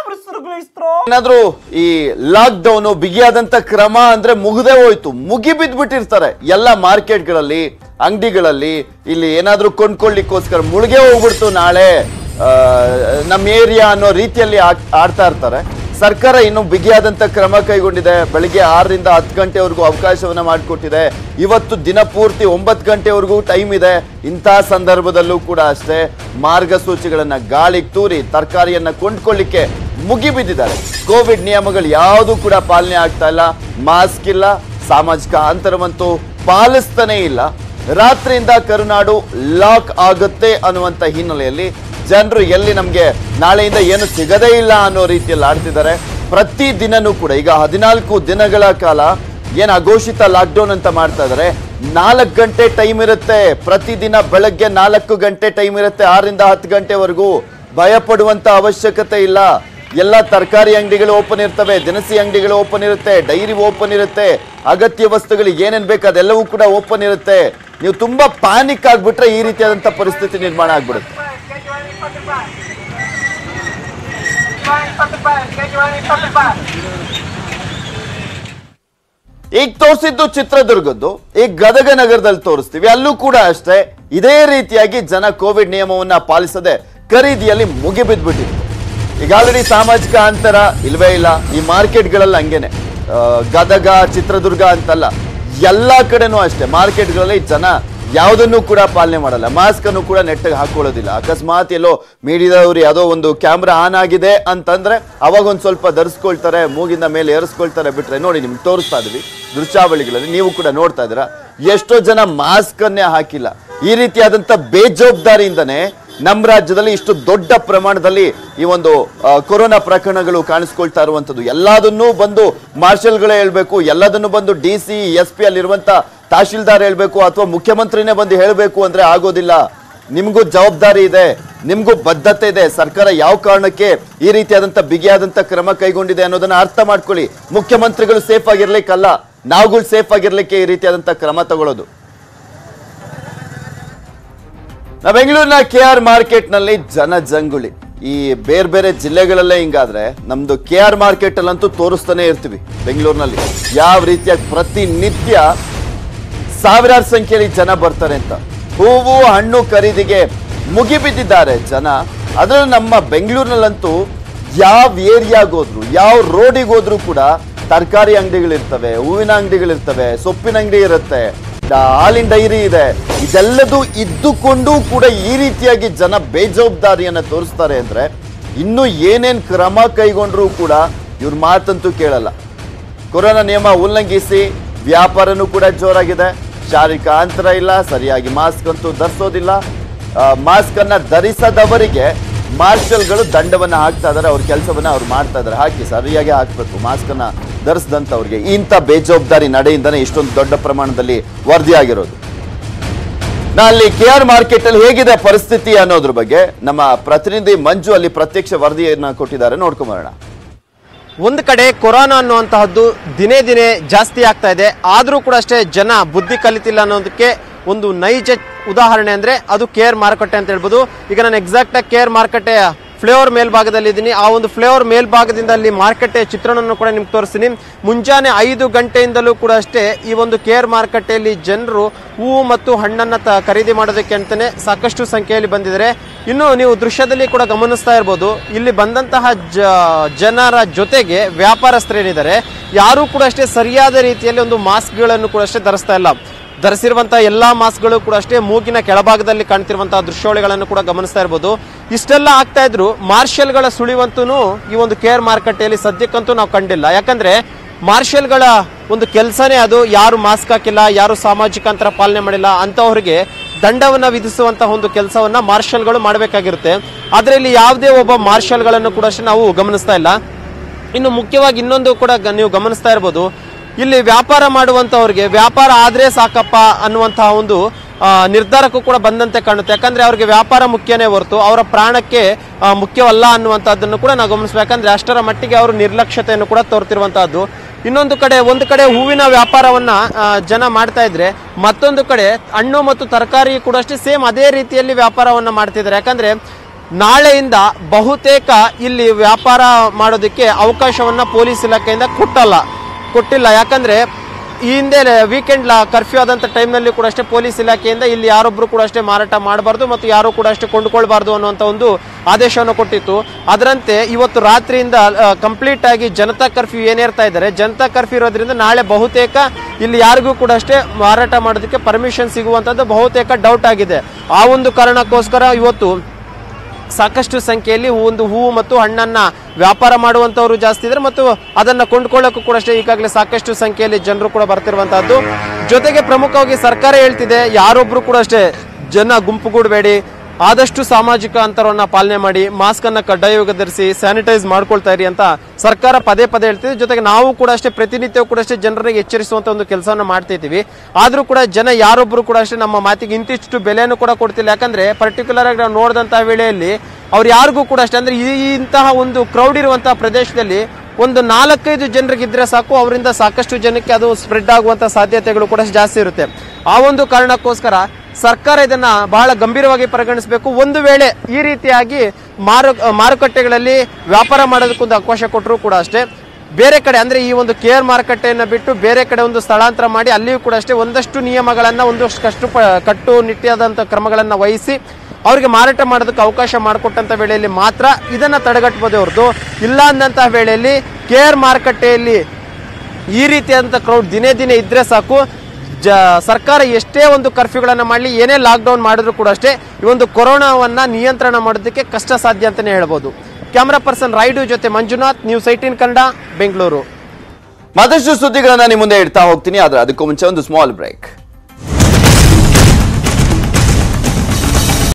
ಏನಾದ್ರೂ ಈ lock down ಬಿಗಿಯಾದಂತ ಕ್ರಮ ಅಂದ್ರೆ ಮುಗಿದೇ ಹೋಯ್ತು ಮುಗಿ ಬಿದ್ಬಿಟ್ಟಿರ್ತಾರೆ ಎಲ್ಲ ಮಾರ್ಕೆಟ್ಗಳಲ್ಲಿ ಅಂಗಡಿಗಳಲ್ಲಿ ಇಲ್ಲಿ ಏನಾದ್ರೂ ಕೊಂಡ್ಕೊಳ್ಳಿಕ್ಕೋಸ್ಕರ ಮುಳುಗೆ ಹೋಗ್ಬಿಡ್ತು ನಾಳೆ ಆ, ನಮ್ಮ ಏರಿಯಾ ಅನ್ನೋ ರೀತಿಯಲ್ಲಿ ಆಡ್- ಆಡ್ತಾ ಇರ್ತಾರೆ ಸರ್ಕಾರ ಇನ್ನು ಬಿಗಿಯಾದಂತ ಕ್ರಮ ಕೈಗೊಂಡಿದೆ ಬೆಳಿಗ್ಗೆ ಆರರಿಂದ ಹತ್ತು ಗಂಟೆವರೆಗೂ ಅವಕಾಶವನ್ನ ಮಾಡಿಕೊಟ್ಟಿದೆ ಇವತ್ತು ದಿನ ಪೂರ್ತಿ ಒಂಬತ್ತು ಗಂಟೆವರೆಗೂ ಟೈಮ್ ಇದೆ ಇಂತಹ ಸಂದರ್ಭದಲ್ಲೂ ಕೂಡ ಅಷ್ಟೇ ಮಾರ್ಗಸೂಚಿಗಳನ್ನ ಗಾಳಿಗೆ ತೂರಿ ತರಕಾರಿಯನ್ನ ಕೊಂಡ್ಕೊಳ್ಳಿಕ್ಕೆ ಮುಗಿಬಿದ್ದಿದ್ದಾರೆ ಕೋವಿಡ್ ನಿಯಮಗಳು ಯಾವುದು ಕೂಡ ಪಾಲನೆ ಆಗ್ತಾ ಇಲ್ಲ ಮಾಸ್ಕ್ ಇಲ್ಲ ಸಾಮಾಜಿಕ ಅಂತರವಂತೂ ಪಾಲಿಸ್ತಾನೇ ಇಲ್ಲ ರಾತ್ರಿಯಿಂದ ಕರುನಾಡು ಲಾಕ್ ಆಗುತ್ತೆ ಅನ್ನುವಂತ ಹಿನ್ನೆಲೆಯಲ್ಲಿ ಜನರು ಎಲ್ಲಿ ನಮ್ಗೆ ನಾಳೆಯಿಂದ ಏನು ಸಿಗದೇ ಇಲ್ಲ ಅನ್ನೋ ರೀತಿಯಲ್ಲಿ ಆಡ್ತಿದ್ದಾರೆ ಪ್ರತಿ ದಿನನೂ ಕೂಡ ಈಗ ಹದಿನಾಲ್ಕು ದಿನಗಳ ಕಾಲ ಏನ್ ಅಘೋಷಿತ ಲಾಕ್ಡೌನ್ ಅಂತ ಮಾಡ್ತಾ ಇದಾರೆ ನಾಲ್ಕು ಗಂಟೆ ಟೈಮ್ ಇರುತ್ತೆ ಪ್ರತಿದಿನ ಬೆಳಗ್ಗೆ ನಾಲ್ಕು ಗಂಟೆ ಟೈಮ್ ಇರುತ್ತೆ ಆರರಿಂದ ಹತ್ತು ಗಂಟೆವರೆಗೂ ಭಯ ಪಡುವಂತ ಅವಶ್ಯಕತೆ ಇಲ್ಲ ಎಲ್ಲ ತರಕಾರಿ ಅಂಗಡಿಗಳು ಓಪನ್ ಇರ್ತವೆ ದಿನಸಿ ಅಂಗಡಿಗಳು ಓಪನ್ ಇರುತ್ತೆ ಡೈರಿ ಓಪನ್ ಇರುತ್ತೆ ಅಗತ್ಯ ವಸ್ತುಗಳು ಏನೇನ್ ಬೇಕು ಅದೆಲ್ಲವೂ ಕೂಡ ಓಪನ್ ಇರುತ್ತೆ ನೀವು ತುಂಬಾ ಪ್ಯಾನಿಕ್ ಆಗ್ಬಿಟ್ರೆ ಈ ರೀತಿಯಾದಂತ ಪರಿಸ್ಥಿತಿ ನಿರ್ಮಾಣ ಆಗ್ಬಿಡುತ್ತೆ ಈಗ ತೋರಿಸಿದ್ದು ಚಿತ್ರದುರ್ಗದ್ದು ಈಗ ಗದಗ ನಗರದಲ್ಲಿ ತೋರಿಸ್ತೀವಿ ಅಲ್ಲೂ ಕೂಡ ಅಷ್ಟೇ ಇದೇ ರೀತಿಯಾಗಿ ಜನ ಕೋವಿಡ್ ನಿಯಮವನ್ನ ಪಾಲಿಸದೆ ಖರೀದಿಯಲ್ಲಿ ಮುಗಿಬಿದ್ಬಿಟ್ಟಿದ್ರು ಈಗ ಆಲ್ರೆಡಿ ಸಾಮಾಜಿಕ ಅಂತರ ಇಲ್ವೇ ಇಲ್ಲ ಈ ಮಾರ್ಕೆಟ್ಗಳಲ್ಲಿ ಹಂಗೇನೆ ಆ, ಗದಗ ಚಿತ್ರದುರ್ಗ ಅಂತಲ್ಲ ಎಲ್ಲಾ ಕಡೆನೂ ಅಷ್ಟೇ ಮಾರ್ಕೆಟ್ಗಳಲ್ಲಿ ಜನ ಯಾವುದನ್ನು ಕೂಡ ಪಾಲನೆ ಮಾಡಲ್ಲ ಮಾಸ್ಕ್ ಅನ್ನು ಕೂಡ ನೆಟ್ಟಗೆ ಹಾಕೊಳ್ಳೋದಿಲ್ಲ ಅಕಸ್ಮಾತ್ ಎಲ್ಲೋ ಮೀಡಿಯಾದವ್ರು ಯಾವುದೋ ಒಂದು ಕ್ಯಾಮ್ರಾ ಆನ್ ಆಗಿದೆ ಅಂತಂದ್ರೆ ಅವಾಗ ಒಂದ್ ಸ್ವಲ್ಪ ಧರಿಸ್ಕೊಳ್ತಾರೆ ಮೂಗಿಂದ ಮೇಲೆ ಏರಿಸ್ಕೊಳ್ತಾರೆ ಬಿಟ್ರೆ ನೋಡಿ ನಿಮ್ಗೆ ತೋರಿಸ್ತಾ ಇದೀವಿ ದೃಶ್ಯಾವಳಿಗಳಲ್ಲಿ ನೀವು ಕೂಡ ನೋಡ್ತಾ ಇದ್ದೀರಾ ಎಷ್ಟೋ ಜನ ಮಾಸ್ಕ್ ಅನ್ನೇ ಹಾಕಿಲ್ಲ ಈ ರೀತಿಯಾದಂತ ಬೇಜವಾಬ್ದಾರಿಯಿಂದನೇ ನಮ್ಮ ರಾಜ್ಯದಲ್ಲಿ ಇಷ್ಟು ದೊಡ್ಡ ಪ್ರಮಾಣದಲ್ಲಿ ಈ ಒಂದು ಆ, ಕೊರೋನಾ ಪ್ರಕರಣಗಳು ಕಾಣಿಸ್ಕೊಳ್ತಾ ಇರುವಂತದ್ದು ಎಲ್ಲದನ್ನೂ ಬಂದು ಮಾರ್ಷಲ್ಗಳೇ ಹೇಳ್ಬೇಕು ಎಲ್ಲದನ್ನು ಬಂದು ಡಿ ಸಿ ಎಸ್ ಪಿ ಅಲ್ಲಿರುವಂತ ತಹಶೀಲ್ದಾರ್ ಹೇಳ್ಬೇಕು ಅಥವಾ ಮುಖ್ಯಮಂತ್ರಿನೇ ಬಂದು ಹೇಳ್ಬೇಕು ಅಂದ್ರೆ ಆಗೋದಿಲ್ಲ ನಿಮ್ಗೂ ಜವಾಬ್ದಾರಿ ಇದೆ ನಿಮ್ಗೂ ಬದ್ಧತೆ ಇದೆ ಸರ್ಕಾರ ಯಾವ ಕಾರಣಕ್ಕೆ ಈ ರೀತಿಯಾದಂತ ಬಿಗಿಯಾದಂತ ಕ್ರಮ ಕೈಗೊಂಡಿದೆ ಅನ್ನೋದನ್ನ ಅರ್ಥ ಮಾಡ್ಕೊಳ್ಳಿ ಮುಖ್ಯಮಂತ್ರಿಗಳು ಸೇಫ್ ಆಗಿರ್ಲಿಕ್ಕಲ್ಲ ನಾವುಗಳು ಸೇಫ್ ಆಗಿರ್ಲಿಕ್ಕೆ ಈ ರೀತಿಯಾದಂತ ಕ್ರಮ ತಗೊಳ್ಳೋದು ನಾವು ಬೆಂಗಳೂರಿನ ಕೆ ಆರ್ ಮಾರ್ಕೆಟ್ ನಲ್ಲಿ ಜನ ಜಂಗುಳಿ ಈ ಬೇರೆ ಬೇರೆ ಜಿಲ್ಲೆಗಳಲ್ಲೇ ಹಿಂಗಾದ್ರೆ ನಮ್ದು ಕೆ ಆರ್ ಮಾರ್ಕೆಟ್ ಅಲ್ಲಂತೂ ತೋರಿಸ್ತಾನೆ ಇರ್ತೀವಿ ಬೆಂಗಳೂರಿನಲ್ಲಿ ಯಾವ ರೀತಿಯ ಪ್ರತಿನಿತ್ಯ ಸಾವಿರಾರು ಸಂಖ್ಯೆಯಲ್ಲಿ ಜನ ಬರ್ತಾರೆ ಅಂತ ಹೂವು ಹಣ್ಣು ಖರೀದಿಗೆ ಮುಗಿಬಿದ್ದಿದ್ದಾರೆ ಜನ ಅದರಲ್ಲೂ ನಮ್ಮ ಬೆಂಗಳೂರಿನಲ್ಲಂತೂ ಯಾವ ಏರಿಯಾಗ ಹೋದ್ರು ಯಾವ ರೋಡಿಗೆ ಹೋದ್ರು ಕೂಡ ತರಕಾರಿ ಅಂಗಡಿಗಳಿರ್ತವೆ ಹೂವಿನ ಅಂಗಡಿಗಳಿರ್ತವೆ ಸೊಪ್ಪಿನ ಅಂಗಡಿ ಇರುತ್ತೆ ಡ- ಹಾಲಿನ ಡೈರಿ ಇದೆ ಇದೆಲ್ಲದೂ ಇದ್ದುಕೊಂಡು ಕೂಡ ಈ ರೀತಿಯಾಗಿ ಜನ ಬೇಜವಾಬ್ದಾರಿಯನ್ನ ತೋರಿಸ್ತಾರೆ ಅಂದ್ರೆ ಇನ್ನು ಏನೇನ್ ಕ್ರಮ ಕೈಗೊಂಡ್ರೂ ಕೂಡ ಇವ್ರ ಮಾತಂತೂ ಕೇಳಲ್ಲ ಕೊರೋನಾ ನಿಯಮ ಉಲ್ಲಂಘಿಸಿ ವ್ಯಾಪಾರನೂ ಕೂಡ ಜೋರಾಗಿದೆ ಶಾರೀರಿಕ ಅಂತರ ಇಲ್ಲ ಸರಿಯಾಗಿ ಮಾಸ್ಕ್ ಅಂತೂ ಧರಿಸೋದಿಲ್ಲ ಮಾಸ್ಕ್ ಅನ್ನ ಧರಿಸದವರಿಗೆ ಮಾರ್ಷಲ್ಗಳು ದಂಡವನ್ನ ಹಾಕ್ತಾ ಇದಾರೆ ಅವ್ರ ಕೆಲಸವನ್ನ ಅವ್ರು ಮಾಡ್ತಾ ಇದಾರೆ ಹಾಕಿ ಸರಿಯಾಗಿ ಹಾಕ್ಬೇಕು ಮಾಸ್ಕ್ ಅನ್ನ ಧರಿಸಿದಂಥವ್ರಿಗೆ ಇಂಥ ಬೇಜವಾಬ್ದಾರಿ ನಡೆಯಿಂದನೇ ಇಷ್ಟೊಂದು ದೊಡ್ಡ ಪ್ರಮಾಣದಲ್ಲಿ ವರದಿಯಾಗಿರೋದು ನಾ ಅಲ್ಲಿ ಕೆ ಆರ್ ಮಾರ್ಕೆಟ್ ಅಲ್ಲಿ ಹೇಗಿದೆ ಪರಿಸ್ಥಿತಿ ಅನ್ನೋದ್ರ ಬಗ್ಗೆ ನಮ್ಮ ಪ್ರತಿನಿಧಿ ಮಂಜು ಅಲ್ಲಿ ಪ್ರತ್ಯಕ್ಷ ವರದಿಯನ್ನ ಕೊಟ್ಟಿದ್ದಾರೆ ನೋಡ್ಕೊಂಬರೋಣ ಒಂದು ಕಡೆ ಕೊರೋನಾ ಅನ್ನುವಂತಹದ್ದು ದಿನೇ ದಿನೇ ಜಾಸ್ತಿ ಆಗ್ತಾ ಇದೆ ಆದರೂ ಕೂಡ ಅಷ್ಟೇ ಜನ ಬುದ್ಧಿ ಕಲಿತಿಲ್ಲ ಅನ್ನೋದಕ್ಕೆ ಒಂದು ನೈಜ ಉದಾಹರಣೆ ಅಂದ್ರೆ ಅದು ಕೇರ್ ಮಾರುಕಟ್ಟೆ ಅಂತ ಹೇಳ್ಬೋದು ಈಗ ನಾನು ಎಕ್ಸಾಕ್ಟ್ ಆಗಿ ಕೇರ್ ಮಾರುಕಟ್ಟೆಯ ಫ್ಲೇವರ್ ಮೇಲ್ಭಾಗದಲ್ಲಿ ಇದ್ದೀನಿ ಆ ಒಂದು ಫ್ಲೇವರ್ ಮೇಲ್ಭಾಗದಿಂದ ಅಲ್ಲಿ ಮಾರುಕಟ್ಟೆಯ ಚಿತ್ರಣವನ್ನು ಕೂಡ ನಿಮ್ಗೆ ತೋರಿಸ್ತೀನಿ ಮುಂಜಾನೆ ಐದು ಗಂಟೆಯಿಂದಲೂ ಕೂಡ ಅಷ್ಟೇ ಈ ಒಂದು ಕೇರ್ ಮಾರುಕಟ್ಟೆಯಲ್ಲಿ ಜನರು ಹೂವು ಮತ್ತು ಹಣ್ಣನ್ನು ತ ಖರೀದಿ ಮಾಡೋದಕ್ಕೆ ಅಂತಾನೆ ಸಾಕಷ್ಟು ಸಂಖ್ಯೆಯಲ್ಲಿ ಬಂದಿದ್ದಾರೆ ಇನ್ನು ನೀವು ದೃಶ್ಯದಲ್ಲಿ ಕೂಡ ಗಮನಿಸ್ತಾ ಇರ್ಬೋದು ಇಲ್ಲಿ ಬಂದಂತಹ ಜ ಜನರ ಜೊತೆಗೆ ವ್ಯಾಪಾರಸ್ಥರೇನಿದ್ದಾರೆ ಯಾರೂ ಕೂಡ ಅಷ್ಟೇ ಸರಿಯಾದ ರೀತಿಯಲ್ಲಿ ಒಂದು ಮಾಸ್ಕ್ಗಳನ್ನು ಕೂಡ ಅಷ್ಟೇ ಧರಿಸ್ತಾ ಇಲ್ಲ ಧರಿಸಿರುವಂತಹ ಎಲ್ಲಾ ಮಾಸ್ಕ್ಗಳು ಕೂಡ ಅಷ್ಟೇ ಮೂಗಿನ ಕೆಳಭಾಗದಲ್ಲಿ ಕಾಣ್ತಿರುವಂತಹ ದೃಶ್ಯಾವಳಿಗಳನ್ನು ಕೂಡ ಗಮನಿಸ್ತಾ ಇರ್ಬೋದು ಇಷ್ಟೆಲ್ಲ ಆಗ್ತಾ ಇದ್ರು ಮಾರ್ಷಲ್ಗಳ ಸುಳಿವಂತೂ ಈ ಒಂದು ಕೇರ್ ಮಾರುಕಟ್ಟೆಯಲ್ಲಿ ಸದ್ಯಕ್ಕಂತೂ ನಾವು ಕಂಡಿಲ್ಲ ಯಾಕಂದ್ರೆ ಮಾರ್ಷಲ್ಗಳ ಒಂದು ಕೆಲಸನೇ ಅದು ಯಾರು ಮಾಸ್ಕ್ ಹಾಕಿಲ್ಲ ಯಾರು ಸಾಮಾಜಿಕ ಅಂತರ ಪಾಲನೆ ಮಾಡಿಲ್ಲ ಅಂತವರಿಗೆ ದಂಡವನ್ನ ವಿಧಿಸುವಂತಹ ಒಂದು ಕೆಲಸವನ್ನ ಮಾರ್ಷಲ್ಗಳು ಮಾಡಬೇಕಾಗಿರುತ್ತೆ ಆದ್ರೆ ಇಲ್ಲಿ ಯಾವುದೇ ಒಬ್ಬ ಮಾರ್ಷಲ್ಗಳನ್ನು ಕೂಡ ಅಷ್ಟೇ ನಾವು ಗಮನಿಸ್ತಾ ಇಲ್ಲ ಇನ್ನು ಮುಖ್ಯವಾಗಿ ಇನ್ನೊಂದು ಕೂಡ ಗ- ನೀವು ಗಮನಿಸ್ತಾ ಇರ್ಬೋದು ಇಲ್ಲಿ ವ್ಯಾಪಾರ ಮಾಡುವಂತವ್ರಿಗೆ ವ್ಯಾಪಾರ ಆದ್ರೆ ಸಾಕಪ್ಪ ಅನ್ನುವಂತಹ ಒಂದು ಆ, ನಿರ್ಧಾರಕ್ಕೂ ಕೂಡ ಬಂದಂತೆ ಕಾಣುತ್ತೆ ಯಾಕಂದ್ರೆ ಅವ್ರಿಗೆ ವ್ಯಾಪಾರ ಮುಖ್ಯನೇ ಹೊರತು ಅವರ ಪ್ರಾಣಕ್ಕೆ ಆ, ಮುಖ್ಯವಲ್ಲ ಅನ್ನುವಂಥದ್ದನ್ನು ಕೂಡ ನಾವು ಗಮನಿಸ್ಬೇಕು ಯಾಕಂದ್ರೆ ಅಷ್ಟರ ಮಟ್ಟಿಗೆ ಅವರು ನಿರ್ಲಕ್ಷ್ಯತೆಯನ್ನು ಕೂಡ ತೋರ್ತಿರುವಂತಹದ್ದು ಇನ್ನೊಂದು ಕಡೆ ಒಂದು ಕಡೆ ಹೂವಿನ ವ್ಯಾಪಾರವನ್ನ ಆ, ಜನ ಮಾಡ್ತಾ ಇದ್ರೆ ಮತ್ತೊಂದು ಕಡೆ ಹಣ್ಣು ಮತ್ತು ತರಕಾರಿ ಕೂಡ ಅಷ್ಟೇ ಸೇಮ್ ಅದೇ ರೀತಿಯಲ್ಲಿ ವ್ಯಾಪಾರವನ್ನ ಮಾಡ್ತಿದ್ದಾರೆ ಯಾಕಂದ್ರೆ ನಾಳೆಯಿಂದ ಬಹುತೇಕ ಇಲ್ಲಿ ವ್ಯಾಪಾರ ಮಾಡೋದಕ್ಕೆ ಅವಕಾಶವನ್ನ ಪೊಲೀಸ್ ಇಲಾಖೆಯಿಂದ ಕೊಟ್ಟಲ್ಲ ಕೊಟ್ಟಿಲ್ಲ ಯಾಕಂದ್ರೆ ಈ ಹಿಂದೆ ವೀಕೆಂಡ್ ಕರ್ಫ್ಯೂ ಆದಂಥ ಟೈಮ್ನಲ್ಲಿ ಕೂಡ ಅಷ್ಟೇ ಪೊಲೀಸ್ ಇಲಾಖೆಯಿಂದ ಇಲ್ಲಿ ಯಾರೊಬ್ರು ಕೂಡ ಅಷ್ಟೇ ಮಾರಾಟ ಮಾಡಬಾರ್ದು ಮತ್ತು ಯಾರು ಕೂಡ ಅಷ್ಟೇ ಕೊಂಡುಕೊಳ್ಬಾರ್ದು ಅನ್ನುವಂಥ ಒಂದು ಆದೇಶವನ್ನು ಕೊಟ್ಟಿತ್ತು ಅದರಂತೆ ಇವತ್ತು ರಾತ್ರಿಯಿಂದ ಕಂಪ್ಲೀಟ್ ಆಗಿ ಜನತಾ ಕರ್ಫ್ಯೂ ಏನೇರ್ತಾ ಇದ್ದಾರೆ ಜನತಾ ಕರ್ಫ್ಯೂ ಇರೋದ್ರಿಂದ ನಾಳೆ ಬಹುತೇಕ ಇಲ್ಲಿ ಯಾರಿಗೂ ಕೂಡ ಅಷ್ಟೇ ಮಾರಾಟ ಮಾಡೋದಕ್ಕೆ ಪರ್ಮಿಷನ್ ಸಿಗುವಂಥದ್ದು ಬಹುತೇಕ ಡೌಟ್ ಆಗಿದೆ ಆ ಒಂದು ಕಾರಣಕ್ಕೋಸ್ಕರ ಇವತ್ತು ಸಾಕಷ್ಟು ಸಂಖ್ಯೆಯಲ್ಲಿ ಒಂದು ಹೂವು ಮತ್ತು ಹಣ್ಣನ್ನ ವ್ಯಾಪಾರ ಮಾಡುವಂತವರು ಜಾಸ್ತಿ ಇದ್ದಾರೆ ಮತ್ತು ಅದನ್ನ ಕೊಂಡ್ಕೊಳ್ಳೋಕ್ಕೂ ಕೂಡ ಅಷ್ಟೇ ಈಗಾಗಲೇ ಸಾಕಷ್ಟು ಸಂಖ್ಯೆಯಲ್ಲಿ ಜನರು ಕೂಡ ಬರ್ತಿರುವಂತಹದ್ದು ಜೊತೆಗೆ ಪ್ರಮುಖವಾಗಿ ಸರ್ಕಾರ ಹೇಳ್ತಿದೆ ಯಾರೊಬ್ರು ಕೂಡ ಅಷ್ಟೇ ಜನ ಗುಂಪುಗೂಡಬೇಡಿ ಆದಷ್ಟು ಸಾಮಾಜಿಕ ಅಂತರವನ್ನ ಪಾಲನೆ ಮಾಡಿ ಮಾಸ್ಕ್ ಅನ್ನ ಕಡ್ಡಾಯವಾಗಿ ಧರಿಸಿ ಸ್ಯಾನಿಟೈಸ್ ಮಾಡ್ಕೊಳ್ತಾ ಇರಿ ಅಂತ ಸರ್ಕಾರ ಪದೇ ಪದೇ ಹೇಳ್ತಿದೆ ಜೊತೆಗೆ ನಾವು ಕೂಡ ಅಷ್ಟೇ ಪ್ರತಿನಿತ್ಯ ಕೂಡ ಅಷ್ಟೇ ಜನರಿಗೆ ಎಚ್ಚರಿಸುವಂತ ಒಂದು ಕೆಲಸವನ್ನ ಮಾಡ್ತಿದ್ದೀವಿ ಆದ್ರೂ ಕೂಡ ಜನ ಯಾರೊಬ್ರು ಕೂಡ ಅಷ್ಟೇ ನಮ್ಮ ಮಾತಿಗೆ ಇಂತಿಷ್ಟು ಬೆಲೆಯನ್ನು ಕೂಡ ಕೊಡ್ತಿಲ್ಲ ಯಾಕಂದ್ರೆ ಪರ್ಟಿಕ್ಯುಲರ್ ಆಗಿ ನಾವು ನೋಡಿದಂತಹ ವೇಳೆಯಲ್ಲಿ ಅವ್ರು ಯಾರಿಗೂ ಕೂಡ ಅಷ್ಟೇ ಅಂದ್ರೆ ಈ ಇಂತಹ ಒಂದು ಕ್ರೌಡ್ ಇರುವಂತಹ ಪ್ರದೇಶದಲ್ಲಿ ಒಂದು ನಾಲ್ಕೈದು ಜನರಿಗಿದ್ರೆ ಸಾಕು ಅವರಿಂದ ಸಾಕಷ್ಟು ಜನಕ್ಕೆ ಅದು ಸ್ಪ್ರೆಡ್ ಆಗುವಂತ ಸಾಧ್ಯತೆಗಳು ಕೂಡ ಜಾಸ್ತಿ ಇರುತ್ತೆ ಆ ಒಂದು ಕಾರಣಕ್ಕೋಸ್ಕರ ಸರ್ಕಾರ ಇದನ್ನ ಬಹಳ ಗಂಭೀರವಾಗಿ ಪರಿಗಣಿಸಬೇಕು ಒಂದು ವೇಳೆ ಈ ರೀತಿಯಾಗಿ ಮಾರು ಮಾರುಕಟ್ಟೆಗಳಲ್ಲಿ ವ್ಯಾಪಾರ ಮಾಡೋದಕ್ಕೊಂದು ಅವಕಾಶ ಕೊಟ್ಟರು ಕೂಡ ಅಷ್ಟೇ ಬೇರೆ ಕಡೆ ಅಂದ್ರೆ ಈ ಒಂದು ಕೇರ್ ಮಾರುಕಟ್ಟೆಯನ್ನ ಬಿಟ್ಟು ಬೇರೆ ಕಡೆ ಒಂದು ಸ್ಥಳಾಂತರ ಮಾಡಿ ಅಲ್ಲಿಯೂ ಕೂಡ ಅಷ್ಟೇ ಒಂದಷ್ಟು ನಿಯಮಗಳನ್ನ ಒಂದಷ್ಟು ಕಷ್ಟು ಕಟ್ಟುನಿಟ್ಟಿಯಾದಂಥ ಕ್ರಮಗಳನ್ನ ವಹಿಸಿ ಅವರಿಗೆ ಮಾರಾಟ ಮಾಡೋದಕ್ಕೆ ಅವಕಾಶ ಮಾಡಿಕೊಟ್ಟಂತ ವೇಳೆಯಲ್ಲಿ ಮಾತ್ರ ಇದನ್ನ ತಡೆಗಟ್ಟಬಹುದೇ ಹೊರತು ಇಲ್ಲ ಅಂದಂತಹ ವೇಳೆಯಲ್ಲಿ ಕೇರ್ ಮಾರುಕಟ್ಟೆಯಲ್ಲಿ ಈ ರೀತಿಯಾದಂಥ ಕ್ರೌಡ್ ದಿನೇ ದಿನೇ ಇದ್ರೆ ಸಾಕು ಜ ಸರ್ಕಾರ ಎಷ್ಟೇ ಒಂದು ಕರ್ಫ್ಯೂಗಳನ್ನು ಮಾಡಲಿ ಏನೇ ಲಾಕ್ಡೌನ್ ಮಾಡಿದ್ರು ಕೂಡ ಅಷ್ಟೇ ಈ ಒಂದು ಕೊರೋನಾವನ್ನ ನಿಯಂತ್ರಣ ಮಾಡೋದಕ್ಕೆ ಕಷ್ಟ ಸಾಧ್ಯ ಅಂತಲೇ ಹೇಳ್ಬೋದು ಕ್ಯಾಮ್ರಾ ಪರ್ಸನ್ ರೈಡು ಜೊತೆ ಮಂಜುನಾಥ್ ನ್ಯೂಸ್ ಏಟೀನ್ ಕನ್ನಡ ಬೆಂಗಳೂರು ಮತ್ತಷ್ಟು ಸುದ್ದಿಗಳನ್ನ ನಿಮ್ಮ ಮುಂದೆ ಇಡ್ತಾ ಹೋಗ್ತೀನಿ ಆದ್ರೆ ಅದಕ್ಕೂ ಮುಂಚೆ ಒಂದು ಸ್ಮಾಲ್ ಬ್ರೇಕ್